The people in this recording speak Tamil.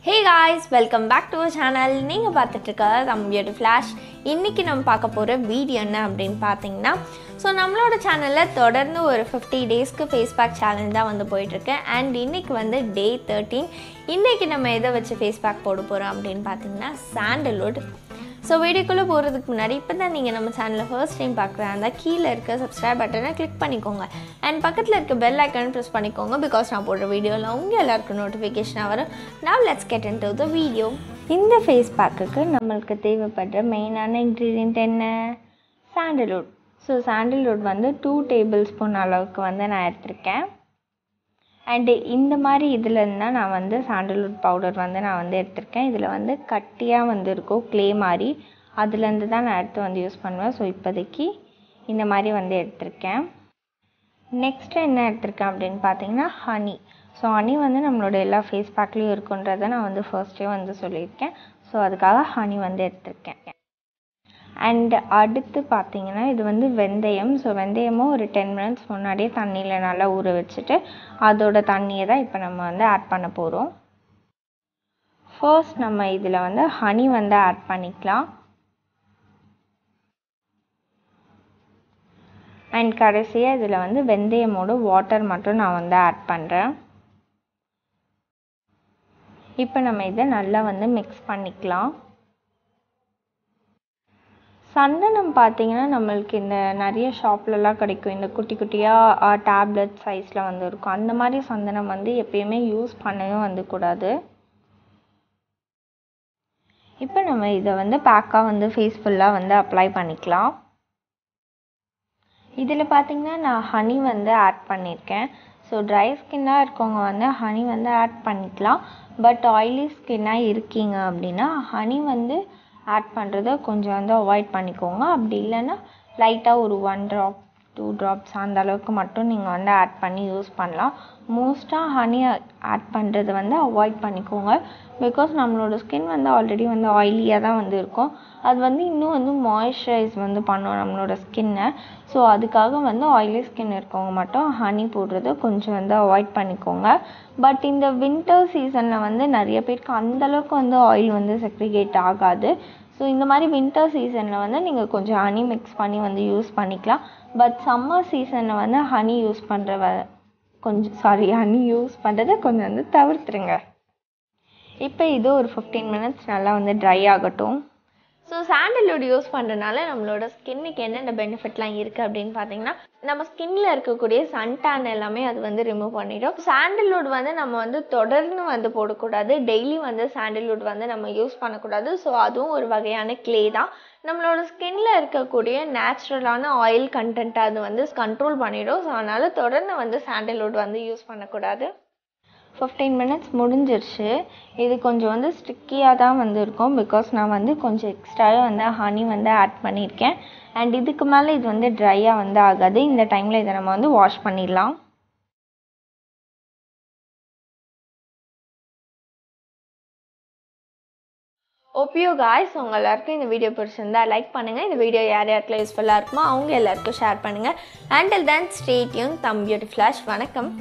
hey guys welcome back to channel நீங்கள் பார்த்துட்டு இருக்க தம் பியூட்டி ஃப்ளாஷ் இன்றைக்கி நம்ம பார்க்க போகிற வீடியோ என்ன அப்படின்னு பார்த்தீங்கன்னா ஸோ நம்மளோட சேனலில் தொடர்ந்து ஒரு ஃபிஃப்டி டேஸ்க்கு ஃபேஸ் பேக் சேலஞ்ச் தான் வந்து போயிட்டுருக்கு அண்ட் இன்றைக்கி வந்து டே தேர்ட்டீன் இன்றைக்கி நம்ம எதை வச்சு ஃபேஸ் பேக் போட போகிறோம் அப்படின்னு பார்த்தீங்கன்னா சாண்டல்வுட் ஸோ வீடியோக்குள்ளே போகிறதுக்கு முன்னாடி இப்போ தான் நீங்கள் நம்ம சேனலில் ஃபர்ஸ்ட் டைம் பார்க்குறா இருந்தால் கீழே இருக்க சப்ஸ்கிரைப் பட்டனை கிளிக் பண்ணிக்கோங்க அண்ட் பக்கத்தில் இருக்க பெல் ஐக்கான் ப்ரெஸ் பண்ணிக்கோங்க பிகாஸ் நான் போடுற வீடியோவில் உங்கள் எல்லாருக்கும் நோட்டிஃபிகேஷனாக வரும் now let's get into the video இந்த ஃபேஸ் பேக்குக்கு நம்மளுக்கு தேவைப்படுற மெயினான இன்க்ரீடியன்ட் என்ன சாண்டல்வுட் ஸோ சாண்டல்வுட் வந்து டூ டேபிள் ஸ்பூன் அளவுக்கு வந்து நான் எடுத்திருக்கேன் அண்டு இந்த மாதிரி இதில் இருந்தால் நான் வந்து சாண்டல்வுட் பவுடர் வந்து நான் வந்து எடுத்திருக்கேன் இதில் வந்து கட்டியாக வந்து இருக்கும் க்ளே மாதிரி அதுலேருந்து தான் நான் எடுத்து வந்து யூஸ் பண்ணுவேன் ஸோ இப்போதைக்கு இந்த மாதிரி வந்து எடுத்திருக்கேன் நெக்ஸ்ட்டு என்ன எடுத்திருக்கேன் அப்படின்னு பார்த்தீங்கன்னா ஹனி ஸோ ஹனி வந்து நம்மளோட எல்லா ஃபேஸ் பேக்லேயும் இருக்குன்றதை நான் வந்து ஃபர்ஸ்ட்டே வந்து சொல்லியிருக்கேன் ஸோ அதுக்காக ஹனி வந்து எடுத்திருக்கேன் அண்ட் அடுத்து பார்த்தீங்கன்னா இது வந்து வெந்தயம் ஸோ வெந்தயமும் ஒரு டென் மினிட்ஸ் முன்னாடியே தண்ணியில் நல்லா ஊற வச்சுட்டு அதோட தண்ணியை தான் இப்போ நம்ம வந்து ஆட் பண்ண போகிறோம் ஃபர்ஸ்ட் நம்ம இதில் வந்து ஹனி வந்து ஆட் பண்ணிக்கலாம் அண்ட் கடைசியாக இதில் வந்து வெந்தயமோட வாட்டர் மட்டும் நான் வந்து ஆட் பண்ணுறேன் இப்போ நம்ம இதை நல்லா வந்து மிக்ஸ் பண்ணிக்கலாம் சந்தனம் பார்த்தீங்கன்னா நம்மளுக்கு இந்த நிறைய ஷாப்லலாம் கிடைக்கும் இந்த குட்டி குட்டியாக டேப்லெட் சைஸில் வந்து இருக்கும் அந்த மாதிரி சந்தனம் வந்து எப்பயுமே யூஸ் பண்ணவே வந்து கூடாது இப்போ நம்ம இதை வந்து பேக்காக வந்து ஃபேஸ் ஃபுல்லாக வந்து அப்ளை பண்ணிக்கலாம் இதில் பார்த்தீங்கன்னா நான் ஹனி வந்து ஆட் பண்ணியிருக்கேன் ஸோ ட்ரை ஸ்கின்னாக இருக்கவங்க வந்து ஹனி வந்து ஆட் பண்ணிக்கலாம் பட் ஆயிலி ஸ்கின்னாக இருக்கீங்க அப்படின்னா ஹனி வந்து ஆட் பண்ணுறத கொஞ்சம் வந்து அவாய்ட் பண்ணிக்கோங்க அப்படி இல்லைன்னா லைட்டாக ஒரு ஒன் ட்ராப் டூ ட்ராப்ஸ் அந்த அளவுக்கு மட்டும் நீங்கள் வந்து ஆட் பண்ணி யூஸ் பண்ணலாம் மோஸ்ட்டாக ஹனி ஆட் பண்ணுறது வந்து அவாய்ட் பண்ணிக்கோங்க பிகாஸ் நம்மளோட ஸ்கின் வந்து ஆல்ரெடி வந்து ஆயிலியாக தான் வந்து இருக்கும் அது வந்து இன்னும் வந்து மாய்ஸ்சரைஸ் வந்து பண்ணும் நம்மளோட ஸ்கின்னை ஸோ அதுக்காக வந்து ஆயிலி ஸ்கின் இருக்கவங்க மட்டும் ஹனி போடுறத கொஞ்சம் வந்து அவாய்ட் பண்ணிக்கோங்க பட் இந்த வின்டர் சீசனில் வந்து நிறைய பேருக்கு அந்தளவுக்கு வந்து ஆயில் வந்து செக்ரிகேட் ஆகாது ஸோ இந்த மாதிரி வின்டர் சீசனில் வந்து நீங்கள் கொஞ்சம் ஹனி மிக்ஸ் பண்ணி வந்து யூஸ் பண்ணிக்கலாம் பட் சம்மர் சீசனில் வந்து ஹனி யூஸ் பண்ணுற கொஞ்சம் சாரி ஹனி யூஸ் பண்ணுறதை கொஞ்சம் வந்து தவிர்த்துருங்க இப்போ இது ஒரு ஃபிஃப்டீன் மினிட்ஸ் நல்லா வந்து ட்ரை ஆகட்டும் ஸோ சாண்டல்வுட் யூஸ் பண்ணுறதுனால நம்மளோட ஸ்கின்னுக்கு என்னென்ன பெனிஃபிட்லாம் இருக்குது அப்படின்னு பார்த்தீங்கன்னா நம்ம ஸ்கின்ல இருக்கக்கூடிய சன்டான் எல்லாமே அது வந்து ரிமூவ் பண்ணிடும் சாண்டல்வுட் வந்து நம்ம வந்து தொடர்ந்து வந்து போடக்கூடாது டெய்லி வந்து சாண்டல்வுட் வந்து நம்ம யூஸ் பண்ணக்கூடாது ஸோ அதுவும் ஒரு வகையான க்ளே தான் நம்மளோட ஸ்கின்ல இருக்கக்கூடிய நேச்சுரலான ஆயில் கண்டென்ட் அது வந்து கண்ட்ரோல் பண்ணிடும் ஸோ அதனால் தொடர்ந்து வந்து சாண்டல்வுட் வந்து யூஸ் பண்ணக்கூடாது ஃபிஃப்டீன் மினிட்ஸ் முடிஞ்சிருச்சு இது கொஞ்சம் வந்து ஸ்டிக்கியாக தான் வந்து இருக்கும் பிகாஸ் நான் வந்து கொஞ்சம் எக்ஸ்ட்ராவே வந்து ஹனி வந்து ஆட் பண்ணியிருக்கேன் அண்ட் இதுக்கு மேலே இது வந்து ட்ரையாக வந்து ஆகாது இந்த டைமில் இதை நம்ம வந்து வாஷ் பண்ணிடலாம் ஒப்பியோ காய்ஸ் உங்கள் எல்லாருக்கும் இந்த வீடியோ பிடிச்சிருந்தா லைக் பண்ணுங்கள் இந்த வீடியோ யார் யாருக்கெல்லாம் யூஸ்ஃபுல்லாக இருக்குமோ அவங்க எல்லாருக்கும் ஷேர் பண்ணுங்கள் அண்டில் தென் ஸ்டேட்யூன் தம் பியூட்டி ஃப்ளாஷ் வணக்கம்